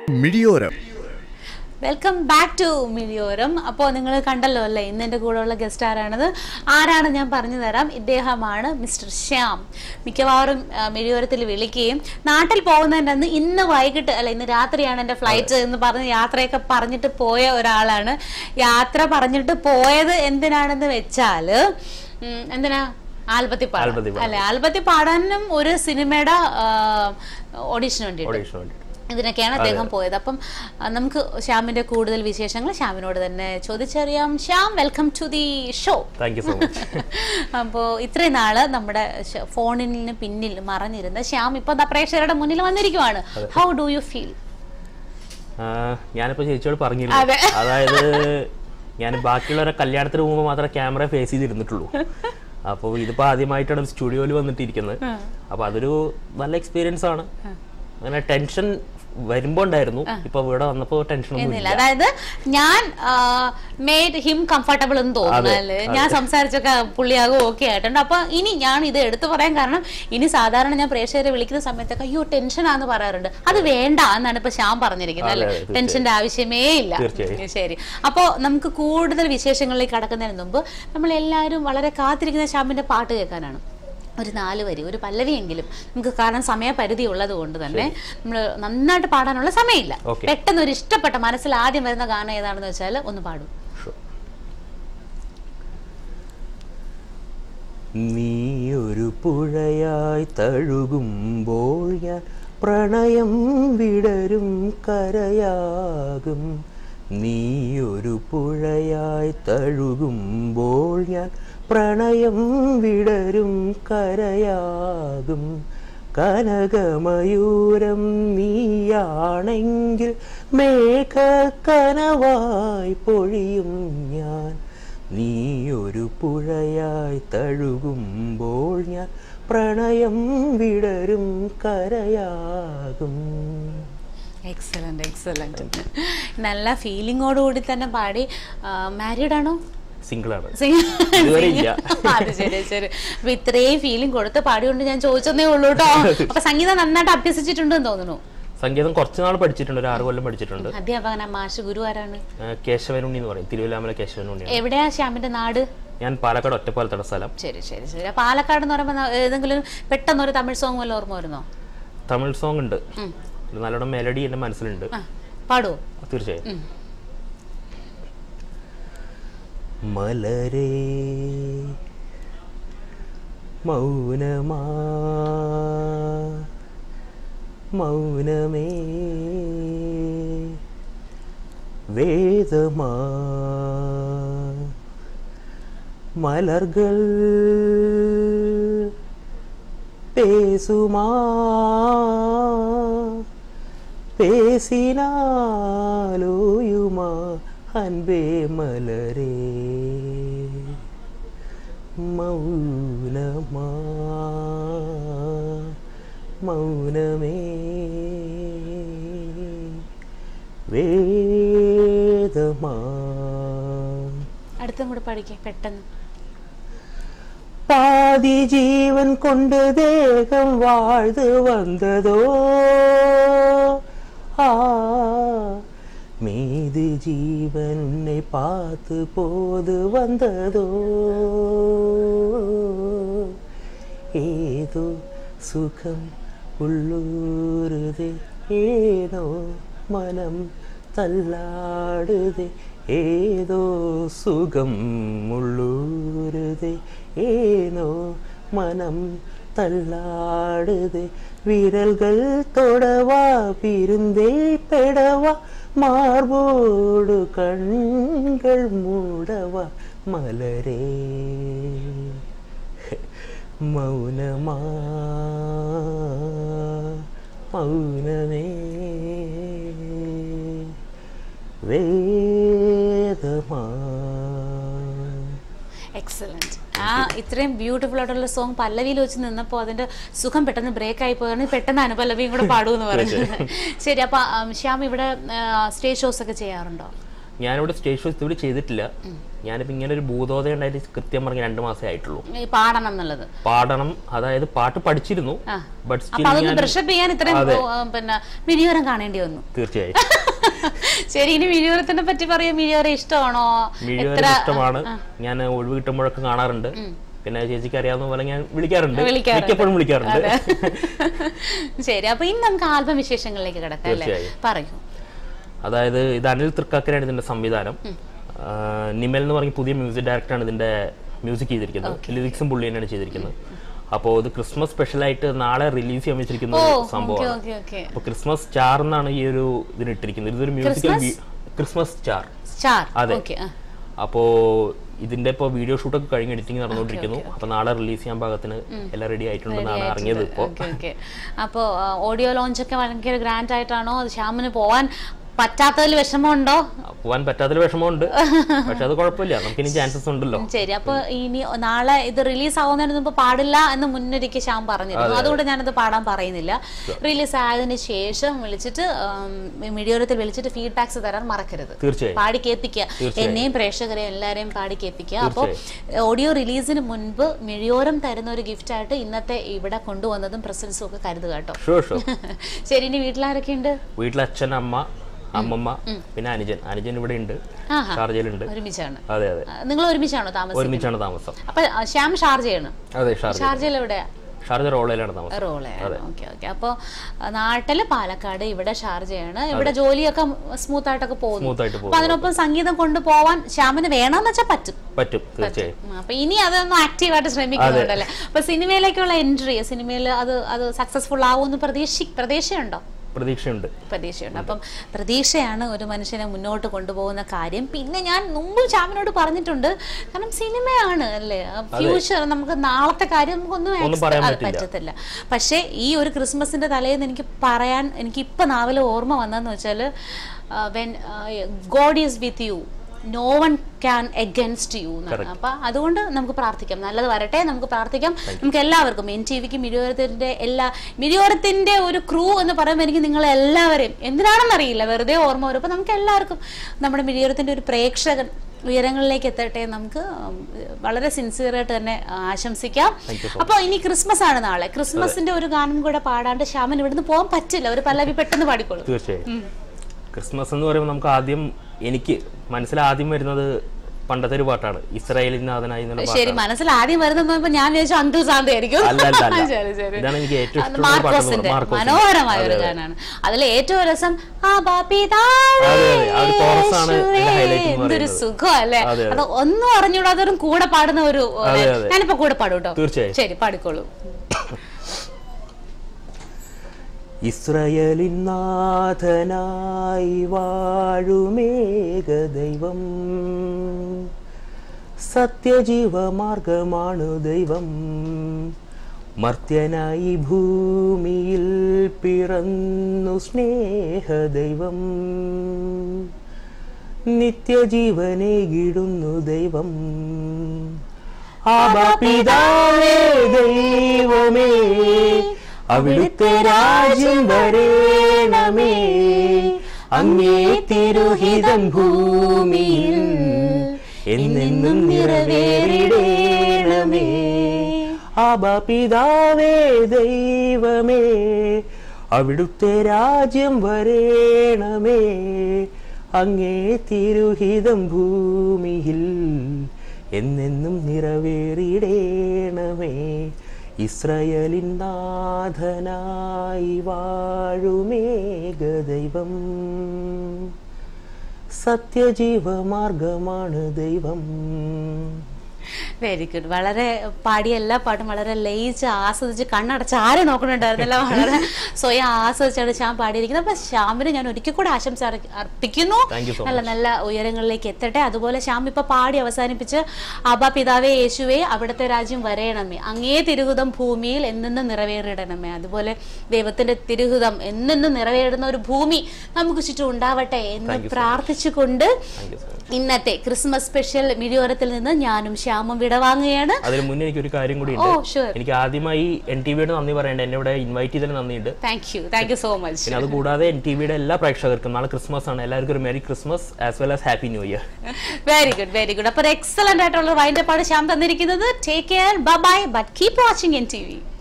മിഴിയോരം welcome back to Mizhiyoram അപ്പോൾ നിങ്ങൾ കണ്ടല്ലോ അല്ലേ ഇന്ന് എൻ്റെ കൂടെയുള്ള ഗസ്റ്റ് ആരാണത് ആരാണ് ഞാൻ പറഞ്ഞു തരാം ഇദ്ദേഹമാണ് മിസ്റ്റർ ശ്യാം മിക്കവാറും ആ, മിലിയോരത്തിൽ വിളിക്കുകയും നാട്ടിൽ പോകുന്നതിൻ്റെ അന്ന് ഇന്ന് വൈകിട്ട് അല്ല ഇന്ന് രാത്രിയാണ് എൻ്റെ ഫ്ലൈറ്റ് എന്ന് പറഞ്ഞ് യാത്രയൊക്കെ പറഞ്ഞിട്ട് പോയ ഒരാളാണ് യാത്ര പറഞ്ഞിട്ട് പോയത് എന്തിനാണെന്ന് വെച്ചാൽ എന്തിനാ ആൽബത്തി പാടാൻ ആൽബത്തി പാടാൻ. അല്ലെ ആൽബത്തി പാടാനും ഒരു സിനിമയുടെ ഓഡീഷന് വേണ്ടിയിട്ട് ഓഡീഷന് വേണ്ടി ഇതിനൊക്കെയാണ് അദ്ദേഹം പോയത് അപ്പം ആ, നമുക്ക് ശ്യാമിന്റെ കൂടുതൽ വിശേഷങ്ങൾ ശ്യാമിനോട് തന്നെ ചോദിച്ചറിയാം Shyam welcome to the show thank you so much അപ്പോൾ ഇത്രയും നാള് നമ്മുടെ ശ- ഫോണിന് പിന്നിൽ മറഞ്ഞിരുന്ന ശ്യാം ഇപ്പൊ ദാ പ്രേക്ഷകരുടെ മുന്നിൽ വന്നിരിക്കുവാണ് ഹൗ ഡു യു ഫീൽ ഞാനിപ്പോ ചേച്ചിയോട് പറഞ്ഞില്ല അതെ. അതായത് ഞാൻ ബാക്കിയുള്ളവരെ കല്യാണത്തിന് മുമ്പ് മാത്രമേ ക്യാമറ ഫേസ് ചെയ്തിരുന്നിട്ടുള്ളൂ അപ്പോൾ ഇതിപ്പോ ആദ്യമായിട്ടാണ് സ്റ്റുഡിയോയിൽ വന്നിട്ടിരിക്കുന്നത് അപ്പൊ അതൊരു നല്ല എക്സ്പീരിയൻസ് ആണ് അങ്ങനെ ടെൻഷൻ വരുമ്പോ ഉണ്ടായിരുന്നു ഇപ്പൊ ഇവിടെ വന്നപ്പോ ടെൻഷൻ ഒന്നും എന്നില്ല ഇല്ല അതായത് ഞാൻ മേഡ് ഹിം കംഫർട്ടബിൾ എന്ന് തോന്നുന്നു അതെ, അല്ലേ ഞാൻ സംസാരിച്ചൊക്കെ പുള്ളിയാകും ഓക്കെ ആയിട്ടുണ്ട് അപ്പൊ ഇനി ഞാൻ ഇത് എടുത്തു പറയാൻ കാരണം ഇനി സാധാരണ ഞാൻ പ്രേക്ഷകരെ വിളിക്കുന്ന സമയത്തൊക്കെ അയ്യോ ടെൻഷൻ ആന്ന് പറയാറുണ്ട് അത് വേണ്ട എന്നാണ് ഇപ്പൊ ശ്യാം പറഞ്ഞിരിക്കുന്നത് അല്ലേ അതെ, തീർച്ചയായും. ടെൻഷന്റെ ആവശ്യമേ ഇല്ല തീർച്ചയായും. ശരി അപ്പോ നമുക്ക് കൂടുതൽ വിശേഷങ്ങളിലേക്ക് കടക്കുന്നതിന് മുമ്പ് നമ്മൾ എല്ലാവരും വളരെ കാത്തിരിക്കുന്ന ശ്യാമിന്റെ പാട്ട് കേൾക്കാനാണ് ഒരു നാല് വരി ഒരു പല്ലവിയെങ്കിലും നമുക്ക് കാരണം സമയപരിധി ഉള്ളത് കൊണ്ട് തന്നെ നമ്മൾ നന്നായിട്ട് പാടാനുള്ള സമയമില്ല Okay. പെട്ടെന്ന് ഒരു ഇഷ്ടപ്പെട്ട മനസ്സിൽ ആദ്യം വരുന്ന ഗാനം ഏതാണെന്ന് വെച്ചാൽ ഒന്ന് പാടും നീ ഒരു പുഴയായി തഴുകുമ്പോൾ ഞാൻ പ്രണയം വിടരും കരയാകും നീ ഒരു പുഴയായി തഴുകുമ്പോൾ ഞാൻ പ്രണയം വിടരും കരയാകും കനകമയൂരം നീയാണെങ്കിൽ മേഘക്കനവായി പൊഴിയും ഞാൻ നീ ഒരു പുഴയായി തഴുകുമ്പോൾ ഞാൻ പ്രണയം വിടരും കരയാകും എക്സലന്റ് എക്സലന്റ് നല്ല ഫീലിങ്ങോടുകൂടി തന്നെ പാടി മാരീഡ് ആണോ സിംഗിളാണ് Sing- ഇതുവരെ ഇല്ല. അത് ശരി ശരി അപ്പൊ ഇത്രയും ഫീലിംഗ് കൊടുത്ത് പാടിയോണ്ട് ഞാൻ ചോദിച്ചതേ ഉള്ളൂ കേട്ടോ അപ്പൊ സംഗീതം നന്നായിട്ട് അഭ്യസിച്ചിട്ടുണ്ടെന്ന് തോന്നുന്നു സംഗീതം കുറച്ച് നാൾ പഠിച്ചിട്ടുണ്ട് ഒരു ആറ് കൊല്ലം പഠിച്ചിട്ടുണ്ട് അധ്യാപകന മാഷ് ഗുരു ആരാണ് ആ, കേശവനുണ്ണി എന്ന് പറയും തിരുവല്ലാമല കേശവനുണ്ണിയാണ് എവിടെയാ ശ്യാമിന്റെ നാട് ഞാൻ പാലക്കാട് ഒറ്റപ്പാലത്തട സ്ഥലം ശരി ശരി ശരി പാലക്കാട് എന്ന് പറയുമ്പോൾ ന- ഏതെങ്കിലും പെട്ടെന്ന് ഒരു തമിഴ് സോങ് വല്ല ഓർമ്മ വരുന്നോ തമിഴ് സോങ് ഉണ്ട് ഉം. ഒരു നല്ലോണം മെലഡി എൻ്റെ മനസ്സിലുണ്ട് ആ പാടുവോ തീർച്ചയായും ഉം. മലരേ മൗനമാ മൗനമേ വേദമാ മലர்கள் பேசுமா பேசினாலோயுமா அன்பே மலரே மௌனமா மௌனமே வேதமா അടുത്തും കൂടെ പാടിക്കേ പെട്ടെന്ന് பாதி ஜீவன் கொண்டு தேகம் வாழ்ந்து வந்ததோ ஆ மீது ஜீவன் உன்னை பார்த்து போது வந்ததோ ஏதோ சுகம் உள்ளூருதே ஏதோ மனம் தள்ளாடுதே ஏதோ சுகம் உள்ளூருதே ஏனோ மனம் தள்ளாடுதே விரல்கள் தொடவா விருந்தே பெடவா மார்போடு கண்கள் மூடவா மலரே மௌனமா மௌனமே വേദമാ എക്സലന്റ് ആ ഇത്രയും ബ്യൂട്ടിഫുൾ ആയിട്ടുള്ള സോങ് പല്ലവിയിൽ വെച്ച് നിന്നപ്പോൾ അതിന്റെ സുഖം പെട്ടെന്ന് ബ്രേക്ക് ആയി പോയാണ് പെട്ടെന്ന് അനുപല്ലവിയും കൂടെ പാടുമെന്ന് പറയുന്നത് ശരി അപ്പൊ ആം, ശ്യാം ഇവിടെ സ്റ്റേജ് ഷോസ് ഒക്കെ ചെയ്യാറുണ്ടോ ഞാനിവിടെ സ്റ്റേജ് ഷോ ഇതുവരെ ചെയ്തിട്ടില്ല ഞാനിപ്പോൾ ഇങ്ങനെ ഒരു ഭൂതോദയം ഉണ്ടായിട്ട് കൃത്യം പറഞ്ഞ രണ്ട് മാസമേ ആയിട്ടുള്ളൂ ഈ പാടണം എന്നുള്ളത് പാടണം അതായത് പാട്ട് പഠിച്ചിരുന്നു ആ. ബട്ട് അപ്പൊ സ്റ്റിൽ അതൊന്ന് ഞാൻ ബ്രഷപ്പ് ചെയ്യാൻ ഇത്രയും ഓ, പിന്നെ മിനിയോരം കാണേണ്ടി വന്നു തീർച്ചയായും ശരി ഇനി മിനിയോരത്തിനെ പറ്റി പറയാ മിനിയോരം ഇഷ്ടമാണോ മിഴിവരെ ഇഷ്ടമാണ് ഞാൻ ഒഴിവ് കിട്ടുമ്പോഴൊക്കെ കാണാറുണ്ട് പിന്നെ ചേച്ചിക്ക് അറിയാവുന്ന പോലെ ഞാൻ വിളിക്കാറുണ്ട് വിളിക്കാറുണ്ട്. മിക്കപ്പോഴും വിളിക്കാറുണ്ട് ശരി അപ്പൊ ഇനി നമുക്ക് ആൽബം വിശേഷങ്ങളിലേക്ക് കിടക്കാം അല്ലേ തീർച്ചയായും. പറയൂ അതായത് ഇത് അനിൽ തൃക്കാക്കരാണ് ഇതിന്റെ സംവിധാനം ആ, നിമൽ എന്ന് പറഞ്ഞ പുതിയ മ്യൂസിക് ഡയറക്ടറാണ് ഇതിന്റെ മ്യൂസിക് ചെയ്തിരിക്കുന്നത് ലിറിക്സും പുള്ളി തന്നെയാണ് ചെയ്തിരിക്കുന്നത് അപ്പോൾ ഇത് ക്രിസ്മസ് സ്പെഷ്യലായിട്ട് നാളെ റിലീസ് ചെയ്യാൻ വെച്ചിരിക്കുന്ന ഒരു ഓക്കെ സംഭവമാണ് ഓക്കെ ഓക്കെ അപ്പോൾ ക്രിസ്മസ് സ്റ്റാർ എന്നാണ് ഈ ഒരു ഇതിന് ഇട്ടിരിക്കുന്നത് ഇതൊരു മ്യൂസിക്കൽ ക്രിസ്മസ് സ്റ്റാർ സ്റ്റാർ അതെ. ഓക്കെ അപ്പോൾ ഇതിന്റെ ഇപ്പോൾ വീഡിയോ ഷൂട്ടൊക്കെ കഴിഞ്ഞ് എഡിറ്റിംഗ് നടന്നുകൊണ്ടിരിക്കുന്നു അപ്പോൾ നാളെ റിലീസ് ചെയ്യാൻ പാകത്തിന് എല്ലാം റെഡി ആയിട്ടുണ്ടെന്നാണ് അറിഞ്ഞത് ഇപ്പോൾ ഓക്കെ ഓക്കെ അപ്പോ ഓഡിയോ ലോഞ്ച് ഒക്കെ ഭയങ്കര ഗ്രാൻഡ് ആയിട്ടാണോ അത് ശ്യാമിന് പോവാൻ പറ്റാത്തതിൽ വിഷമമുണ്ടോ പോകാൻ പറ്റാത്തൊരു വിഷമമുണ്ട് പക്ഷെ അത് കുഴപ്പമില്ല നമുക്കിനി ചാൻസസ് ഉണ്ടല്ലോ ശരി അപ്പൊ ഇനി നാളെ ഇത് റിലീസ് ആവുന്നതിന് മുമ്പ് പാടില്ല എന്ന് മുന്നൊരിക്കൽ ശ്യാം പറഞ്ഞിരുന്നു അതുകൊണ്ട് ഞാനത് പാടാൻ പറയുന്നില്ല റിലീസ് ആയതിനു ശേഷം വിളിച്ചിട്ട് മീഡിയോരത്തിൽ വിളിച്ചിട്ട് ഫീഡ്ബാക്സ് തരാൻ മറക്കരുത് തീർച്ചയായും പാടി കേൾപ്പിക്കുക എന്നെയും പ്രേക്ഷകരെയും എല്ലാരെയും പാടി കേൾപ്പിക്കുക അപ്പോൾ ഓഡിയോ റിലീസിന് മുൻപ് മിഴിയോരം തരുന്ന ഒരു ഗിഫ്റ്റ് ആയിട്ട് ഇന്നത്തെ ഇവിടെ കൊണ്ടുവന്നതും പ്രസൻസും ഒക്കെ കരുതുക കേട്ടോ ഷുവർ ഷുവർ ശരി ഇനി വീട്ടിലാരൊക്കെ ഉണ്ട് വീട്ടിൽ അച്ഛൻ അമ്മ അമ്മമ്മ പിന്നെ അനുജൻ അനുജൻ ഇവിടെ ഉണ്ട് ആഹാ. ഷാർജയിലുണ്ട് ഒരുമിച്ചാണ് അതെ അതെ നിങ്ങൾ ഒരുമിച്ചാണോ താമസം ഒരുമിച്ചാണ് താമസം അപ്പൊ ആ, ശ്യാം ഷാർജയാണ് അതെ ഷാർജ ഷാർജയിൽ എവിടെയാ ഷാർജ റോളയിലാണ് താമസം റോളയാണ് ഓക്കെ ഓക്കെ അപ്പോൾ നാട്ടില് പാലക്കാട് ഇവിടെ ഷാർജയാണ് ഇവിടെ ജോലിയൊക്കെ സ്മൂത്ത് ആയിട്ടൊക്കെ പോകുന്നു സ്മൂത്ത് ആയിട്ട് അപ്പൊ പോകും അതിനൊപ്പം സംഗീതം കൊണ്ടുപോവാൻ ശ്യാമിന് വേണമെന്ന് വെച്ചാൽ പറ്റും പറ്റും തീർച്ചയായും ഉം, അപ്പൊ ഇനി അതൊന്ന് ആക്റ്റീവായിട്ട് ശ്രമിക്കുന്നുണ്ടല്ലേ അപ്പൊ സിനിമയിലേക്കുള്ള എൻട്രി സിനിമയിൽ അത് അത് സക്സസ്ഫുൾ ആവുമെന്ന് പ്രതീക്ഷ പ്രതീക്ഷയുണ്ടോ പ്രതീക്ഷയുണ്ട് പ്രതീക്ഷയുണ്ട് അപ്പം പ്രതീക്ഷയാണ് ഒരു മനുഷ്യനെ മുന്നോട്ട് കൊണ്ടുപോകുന്ന കാര്യം പിന്നെ ഞാൻ മുമ്പ് ശ്യാമിനോട് പറഞ്ഞിട്ടുണ്ട് കാരണം സിനിമയാണ് അല്ലേ ഫ്യൂച്ചർ നമുക്ക് നാളത്തെ കാര്യം നമുക്കൊന്നും ഒന്നും expect- പറയാൻ അത് പറ്റത്തില്ല പക്ഷേ ഈ ഒരു ക്രിസ്മസിന്റെ തലേന്ന് എനിക്ക് പറയാൻ എനിക്ക് ഇപ്പൊ നാവിലെ ഓർമ്മ വന്നതെന്ന് വെച്ചാൽ when God is with you no one can against you എന്നാണ് അപ്പൊ അതുകൊണ്ട് നമുക്ക് പ്രാർത്ഥിക്കാം നല്ലത് വരട്ടെ നമുക്ക് പ്രാർത്ഥിക്കാം നമുക്ക് എല്ലാവർക്കും എൻ ടി വിക്ക് മിരിയോരത്തിന്റെ എല്ലാ മിരിയോരത്തിന്റെ ഒരു ക്രൂ എന്ന് പറയുമ്പോൾ എനിക്ക് നിങ്ങളെ എല്ലാവരെയും എന്തിനാണെന്നറിയില്ല വെറുതെ ഓർമ്മ വരും അപ്പൊ നമുക്ക് എല്ലാവർക്കും നമ്മുടെ മിരിയോരത്തിന്റെ ഒരു പ്രേക്ഷകൻ ഉയരങ്ങളിലേക്ക് എത്തട്ടെ എന്ന് നമുക്ക് ഉം, വളരെ സിൻസിയറായിട്ട് തന്നെ ആ, ആശംസിക്കാം Thank you so അപ്പോൾ ഇനി ക്രിസ്മസ് ആണ് നാളെ ക്രിസ്മസിന്റെ ഒരു ഗാനം കൂടെ പാടാണ്ട് ശ്യാമൻ ഇവിടുന്ന് പോകാൻ പറ്റില്ല ഒരു പല്ലവി പെട്ടെന്ന് പാടിക്കോളൂ തീർച്ചയായും ക്രിസ്മസ് എന്ന് പറയുമ്പോൾ നമുക്ക് ആദ്യം എനിക്ക് മനസ്സിൽ ആദ്യം വരുന്നത് പണ്ടത്തെ ഒരു പാട്ടാണ് ഇസ്രായേലിൻ നാഥനായി എന്നുള്ള ശരി പാട്ടാണ് മനസ്സിൽ ആദ്യം വരുന്ന ഞാൻ വിചാരിച്ചു അങ്കിൾ സാന്ത ആയിരിക്കും അല്ല അല്ല അല്ല ശരി ശരി ഇതാണ് എനിക്ക് ഏറ്റവും അത് ഇഷ്ടമുള്ള പാട്ട് മാർക്കോസിന്റെ മാർക്കോസിന്റെ മനോഹരമായ ഒരു അതെ, അതെ. ഗാനാണ് അതിൽ ഏറ്റവും രസം ആ ബാപ്പിതാവേ അതെ, അതെ. ആ ഒരു chorus ആണ് യേശുവേ. ഇതിന്റെ highlight എന്ന് എന്തൊരു പറയുന്നത്. സുഖം അല്ലേ അതെ, അതെ. അത് ഒന്നും അറിഞ്ഞൂടാത്തവരും കൂടെ പാടുന്ന ഒരു അതെ, അതെ. ഞാനിപ്പോ കൂടെ പാടും കേട്ടോ തീർച്ചയായും. ശരി പാടിക്കോളൂ ഇസ്രയേലിൻ നാഥനായി വാഴുമേക ദൈവം സത്യജീവമാർഗമാണു ദൈവം മർത്യനായി ഭൂമിയിൽ പിറന്നു സ്നേഹദൈവം നിത്യജീവനേകിടുന്നു ദൈവം ആബാപിതാവേ ദൈവമേ അവിടുത്തെ രാജ്യം വരേണമേ അങ്ങേ തിരുഹിതം ഭൂമിയിൽ എന്നെന്നും നിറവേറിടേണമേ ആബാപിതാവേ ദൈവമേ അവിടുത്തെ രാജ്യം വരേണമേ അങ്ങേ തിരുഹിതം ഭൂമിയിൽ എന്നെന്നും നിറവേറിടേണമേ ഇസ്രയേലിൻ നാഥനായി വാഴുമേക ദൈവം സത്യജീവമാർഗമാണ് ദൈവം വെരി ഗുഡ് വളരെ പാടിയ എല്ലാ പാട്ടും വളരെ ലയിച്ച് ആസ്വദിച്ച് കണ്ണടച്ച് ആരും നോക്കണുണ്ടായിരുന്നില്ല വളരെ സ്വയം ആസ്വദിച്ചാണ് ശ്യാം പാടിയിരിക്കുന്നത് അപ്പൊ ശ്യാമിന് ഞാൻ ഒരിക്കൽ കൂടെ ആശംസ അർപ്പി- അർപ്പിക്കുന്നു Thank you so നല്ല നല്ല ഉയരങ്ങളിലേക്ക് എത്തട്ടെ അതുപോലെ ശ്യാം ഇപ്പൊ പാടി അവസാനിപ്പിച്ച് അബ പിതാവേ യേശുവേ അവിടുത്തെ രാജ്യം വരയണമേ അങ്ങേ തിരുഹിതം ഭൂമിയിൽ എന്നെന്നും നിറവേറിടണമേ അതുപോലെ ദൈവത്തിന്റെ തിരുഹിതം എന്നെന്നും നിറവേറുന്ന ഒരു ഭൂമി നമുക്ക് ചുറ്റും ഉണ്ടാവട്ടെ എന്ന് പ്രാർത്ഥിച്ചുകൊണ്ട് താങ്ക് യു സോ മച്ച് ഇന്നത്തെ ക്രിസ്മസ് സ്പെഷ്യൽ മിഴിയോരത്തിൽ നിന്ന് ഞാനും ശ്യാമും വിടവാങ്ങുകയാണ് അതിന് മുന്നേ എനിക്ക് ഒരു കാര്യം കൂടി ഓ ഉണ്ട് ഷുവർ എനിക്ക് ആദ്യമായി എൻ ടി വിയുടെ നന്ദി പറയണ്ട എന്നെ ഇവിടെ ഇൻവൈറ്റ് ചെയ്തതിന് നന്ദിയുണ്ട് thank you thank you so much പിന്നെ അത് കൂടാതെ എൻ ടി വിയുടെ എല്ലാ പ്രേക്ഷകർക്കും നാളെ ക്രിസ്മസ് ആണ് എല്ലാവർക്കും ഒരു merry Christmas as well as happy new year very good very good അപ്പോൾ എക്സലന്റ് ആയിട്ടുള്ള വൈൻഡപ്പാണ് ശ്യാം തന്നിരിക്കുന്നത് take care bye but keep watching N T V